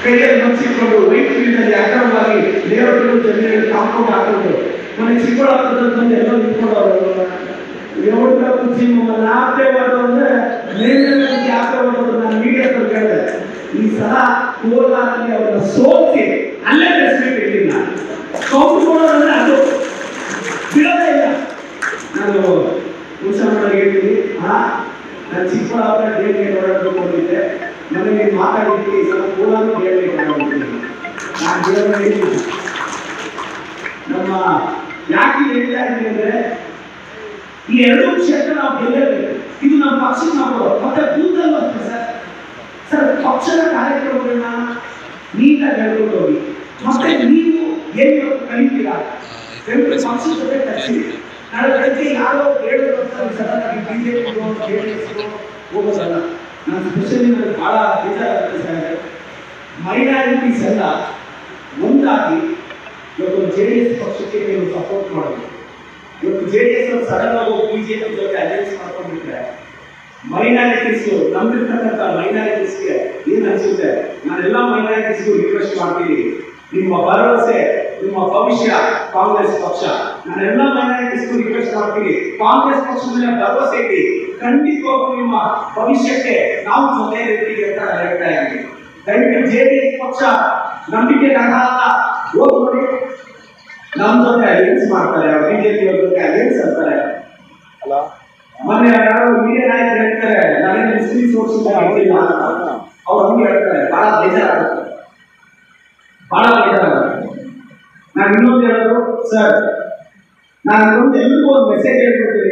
ಕೈಯಲ್ಲಿ ಮುಚ್ಚಿಕೊಂಡು white field ಅಲ್ಲಿ ಅಕ್ರಮವಾಗಿ ಲೇಔಟ್ ಜಮೀನಲ್ಲಿ ಕಾಂಪೌಂಡ್ ಹಾಕೊಂಡು ಮನೆ ಚಿಕ್ಕಬಳ್ಳಾಪುರದ ಬಂದು ಎಲ್ಲ ನಿಂತ್ಕೊಂಡವರು ఎవరిగా కూర్చి మమ్మల్ని ఆపేవాడు అంటే నేను నుంచి ఆపేవాడు ನಾನು ಮೀಡಿಯಾದ ಕೇಳಿದೆ ಈ ಸಲ ಕೋಲಾರಲ್ಲಿ ಅವರ ಸೋಲ್ಸಿ ಅಲ್ಲೇ ಪ್ರೆಸ್ ಮೀಟ್ ಇಟ್ಟಿಲ್ಲ ಕೌಂಟ್ ಕೊಡೋದಂದ್ರೆ ಅದು ಬಿಡೋದೇ ಇಲ್ಲ ನಾನು ಮುಸಲ್ಮಾನಿಗೆ ಹೇಳ್ತೀನಿ ಆ ನಾನು ಚಿಕ್ಕಬಳ್ಳಾಪುರ ಡೇಟ್ ನೋಡೋದಕ್ಕೆ ಹೋಗಿದ್ದೆ ನನಗೆ ಮಾತಾಡಿದ್ದೀನಿ ಈ ಸಲ ಕೋಲಾರ ಡೇಟ್ ನೋಡೋದಿದ್ದೀನಿ ನಾನು ದೇವರ ಹೇಳ್ತೀನಿ ನಮ್ಮ ಯಾಕೆ ಹೇಳ್ತಾ ಇದ್ದೀನಿ ಅಂದ್ರೆ ಈ ಎರಡು ಕ್ಷೇತ್ರ ನಾವು ಗೆಲ್ಲಬೇಕು ಇದು ನಮ್ಮ ಪಕ್ಷಕ್ಕೆ ನಾವು ಕೊಡೋದು. ಮತ್ತೆ ಬೂತಲ್ಲೂ ಅಷ್ಟೇ ಸರ್ ಸರ್ ಪಕ್ಷದ ಕಾರ್ಯಕ್ರಮಗಳನ್ನ ನೀಟಾಗಿ ಹೇಳ್ಕೊಂಡು ಹೋಗಿ ಮತ್ತೆ ನೀವು ಏನ್ ಇವತ್ತು ಕಲಿತೀರಾ ಎರಡು ಪಕ್ಷದ ಜೊತೆ ಕಲಿಸಿ ನಾಳೆ ಬೆಳಗ್ಗೆ ಯಾರೋ ಹೇಳಿದ್ರು ಅಂತ ಸಡನ್ ಆಗಿ ಬಿಜೆಪಿ ಜೆಡಿಎಸ್ ಹೋಗೋದಲ್ಲ ನಾನು ಸ್ಪೆಷಲಿ ನನಗೆ ಬಹಳ ಬೇಜಾರಾಗುತ್ತೆ ಸರ್ ಮೈನಾರಿಟೀಸ್ ಎಲ್ಲ ಒಂದಾಗಿ ಇವತ್ತು ಜೆ ಡಿ ಎಸ್ ಪಕ್ಷಕ್ಕೆ ನೀವು ಸಪೋರ್ಟ್ ಮಾಡಬೇಕು ಇವತ್ತು ಜೆ ಡಿ ಎಸ್ ಸಡನ್ ಆಗಿ ಬಿಜೆಪಿ ಜೊತೆ ಅಲಯನ್ಸ್ ಮಾಡ್ಕೊಂಡಿದ್ರೆ ಮೈನಾರಿಟೀಸ್ ನಂಬಿರ್ತಕ್ಕಂಥ ಮೈನಾರಿಟೀಸ್ಗೆ ಏನ್ ಅನ್ಸುತ್ತೆ ನಾನೆಲ್ಲ ಮೈನಾರಿಟೀಸ್ಗೂ ರಿಕ್ವೆಸ್ಟ್ ಮಾಡ್ತೀನಿ ನಿಮ್ಮ ಭರವಸೆ ನಿಮ್ಮ ಭವಿಷ್ಯ ಕಾಂಗ್ರೆಸ್ ಪಕ್ಷ ನಾನೆಲ್ಲ ಮೈನಾರಿಟೀಸ್ಗೂ ರಿಕ್ವೆಸ್ಟ್ ಮಾಡ್ತೀನಿ ಕಾಂಗ್ರೆಸ್ ಪಕ್ಷದ ಮೇಲೆ ಭರವಸೆ ಇಡಿ ಖಂಡಿತವಾಗೂ ನಿಮ್ಮ ಭವಿಷ್ಯಕ್ಕೆ ನಾವು ಜೊತೆ ಇರ್ತೀವಿ ಅಂತ ನಾನು ಹೇಳ್ತಾ ಇದ್ದೀನಿ ದಯವಿಟ್ಟು ಜೆ ಡಿ ಎಸ್ ಪಕ್ಷ ನಂಬಿಕೆ ಅರ್ಹ ಅಲ್ಲ ಹೋಗಿ ನೋಡಿ ನಮ್ಮ ಜೊತೆ ಅಲಯನ್ಸ್ ಮಾಡ್ತಾರೆ ಬಿಜೆಪಿ ಅವ್ರ ಜೊತೆ ಅಲಯನ್ಸ್ ಅಂತಾರೆ ಅಲ್ಲ ಮೊನ್ನೆ ಯಾರೋ ಮೀಡಿಯಾ ನಾಯಕರು ಹೇಳ್ತಾರೆ ನಾನೇನು ಮುಸ್ಲಿಂ ಸೋರ್ಸ್ ಹೇಳ್ತಿಲ್ಲ ಅಂತ ಅವ್ರು ಹಂಗೆ ಹೇಳ್ತಾರೆ ಬಹಳ ಬೇಜಾರಾಗುತ್ತೆ ಬಹಳ ಬೇಜಾರಾಗುತ್ತೆ ನಾನು ಇನ್ನೊಂದು ಹೇಳೋದು ಸರ್ ನಾನು ಇನ್ನೊಂದು ಎಲ್ರಿಗೂ ಒಂದು ಮೆಸೇಜ್ ಹೇಳ್ಕೊಡ್ತೀನಿ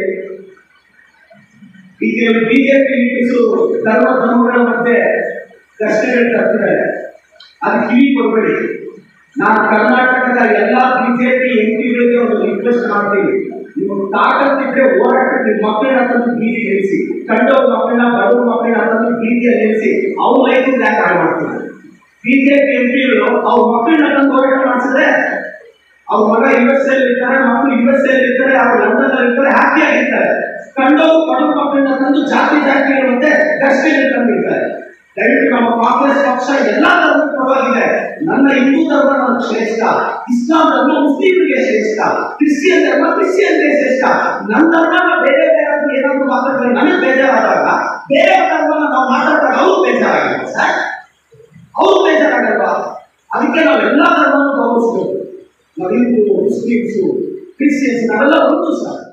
ಈಗ ಬಿಜೆಪಿ ಲೀಡರ್ಸು ಧರ್ಮ ಧರ್ಮಗಳ ಮಧ್ಯೆ ಕಷ್ಟಗಳು ತರ್ತಿದ್ದಾರೆ ಅದು ಕಿವಿ ಕೊಡಬೇಡಿ ನಾನು ಕರ್ನಾಟಕದ ಎಲ್ಲ ಬಿಜೆಪಿ ಎಂ ಪಿಗಳಿಗೆ ಒಂದು ರಿಕ್ವೆಸ್ಟ್ ಮಾಡ್ತೀನಿ ನಿಮಗೆ ತಾಕತ್ತಿದ್ರೆ ಹೋರಾಟಕ್ಕೆ ನಿಮ್ಮ ಮಕ್ಕಳನ್ನ ತಂದು ಬೀದಿ ನಿಲ್ಲಿಸಿ ಕಂಡವ್ರ ಮಕ್ಕಳನ್ನ ಬಡವ್ರ ಮಕ್ಕಳನ್ನ ತಂದು ಬೀದಿಯಲ್ಲಿ ನಿಲ್ಲಿಸಿ ಅವ್ರ ಲೈಫ್ ಯಾಕೆ ಹಾಳು ಮಾಡ್ತಾರೆ ಬಿಜೆಪಿ ಎಂ ಪಿಗಳು ಅವ್ರ ಮಕ್ಕಳನ್ನ ತಂದು ಹೋರಾಟ ಮಾಡಿಸಿದ್ರೆ ಅವ್ರ ಮಗ ಯು ಎಸ್ ಎಲ್ ಇರ್ತಾರೆ ಮಕ್ಕಳು ಯು ಎಸ್ ಎಲ್ ಇರ್ತಾರೆ ಅವ್ರು ಲಂಡನ್ ಅಲ್ಲಿ ಇರ್ತಾರೆ ಹ್ಯಾಪಿ ಆಗಿರ್ತಾರೆ ಕಂಡವರು ಬಡವ ಮಕ್ಕಳನ್ನ ತಂದು ಜಾತಿ ಜಾತಿ ಮತ್ತೆ ಕಷ್ಟದಲ್ಲಿ ತಂದಿರ್ತಾರೆ ದಯವಿಟ್ಟು ನಮ್ಮ ಕಾಂಗ್ರೆಸ್ ಪಕ್ಷ ಎಲ್ಲಾ ಧರ್ಮದ ಪರವಾಗಿದೆ ನನ್ನ ಹಿಂದೂ ಧರ್ಮ ನನಗೆ ಶ್ರೇಷ್ಠ ಇಸ್ಲಾಂ ಧರ್ಮ ಮುಸ್ಲಿಮರಿಗೆ ಶ್ರೇಷ್ಠ ಕ್ರಿಶ್ಚಿಯನ್ ಧರ್ಮ ಕ್ರಿಶ್ಚಿಯನ್ಗೆ ಶ್ರೇಷ್ಠ ನನ್ನ ಧರ್ಮ ಬೇರೆ ಬೇರೆ ಅಂತ ಏನಾದ್ರು ಮಾತಾಡಿದ್ರೆ ನನಗೆ ಬೇಜಾರಾದಾಗ ಬೇರೆ ಧರ್ಮನ ನಾವು ಮಾತಾಡಿದಾಗ ಅವ್ರು ಬೇಜಾರಾಗಿದೆ ಸರ್ ಅವ್ರು ಬೇಜಾರಾಗಲ್ವಾ ಅದಕ್ಕೆ ನಾವೆಲ್ಲ ಧರ್ಮವನ್ನು ಗೌರವಿಸಬೇಕು ನಾವು ಹಿಂದೂ ಮುಸ್ಲಿಮ್ಸು ಕ್ರಿಶ್ಚಿಯನ್ಸ್ ನಾವೆಲ್ಲ ಒಂದು ಸರ್